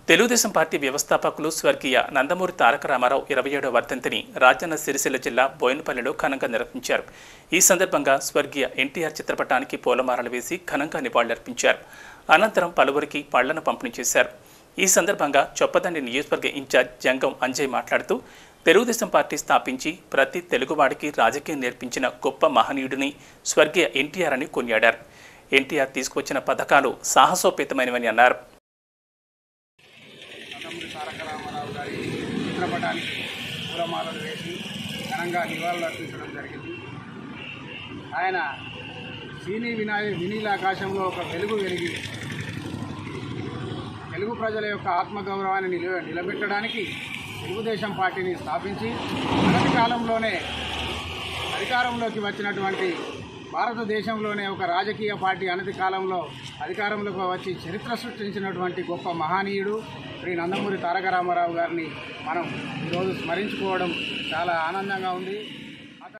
Telugu Desam party వ్యవస్థాపకులు స్వర్గీయ నందమూరి తారక రామారావు ఇరవై ఏడవ వర్ధంతిని రాజన్న సిరిసిల్ల జిల్లా బోయినపల్లిలో ఘనంగా నిర్వహించారు ఈ సందర్భంగా స్వర్గీయ ఎన్టీఆర్ చిత్రపటానికి పూలమాలలు వేసి ఘనంగా నివాళులర్పించారు అనంతరం పలువురికి పళ్లను పంపిణీ చేశారు ఈ సందర్భంగా చొప్పదండి నియోజకవర్గ ఇన్ఛార్జ్ జంగం అంజయ్ మాట్లాడుతూ తెలుగుదేశం పార్టీ స్థాపించి ప్రతి తెలుగువాడికి రాజకీయం నేర్పించిన గొప్ప మహనీయుడిని స్వర్గీయ ఎన్టీఆర్ అని కొనియాడారు ఎన్టీఆర్ తీసుకువచ్చిన పథకాలు సాహసోపేతమైనవని అన్నారు నందమూరి తారక రామారావు గారి చిత్రపటానికి పూలమాలలు వేసి ఘనంగా నివాళులు అర్పించడం జరిగింది ఆయన సినీ వినాయ వినీల ఆకాశంలో ఒక వెలుగు వెలిగి తెలుగు ప్రజల యొక్క ఆత్మగౌరవాన్ని నిల నిలబెట్టడానికి తెలుగుదేశం పార్టీని స్థాపించి అనతి కాలంలోనే అధికారంలోకి వచ్చినటువంటి భారతదేశంలోనే ఒక రాజకీయ పార్టీ అనతి కాలంలో అధికారంలోకి వచ్చి చరిత్ర సృష్టించినటువంటి గొప్ప మహనీయుడు శ్రీ నందమూరి తారక రామారావు గారిని మనం ఈరోజు స్మరించుకోవడం చాలా ఆనందంగా ఉంది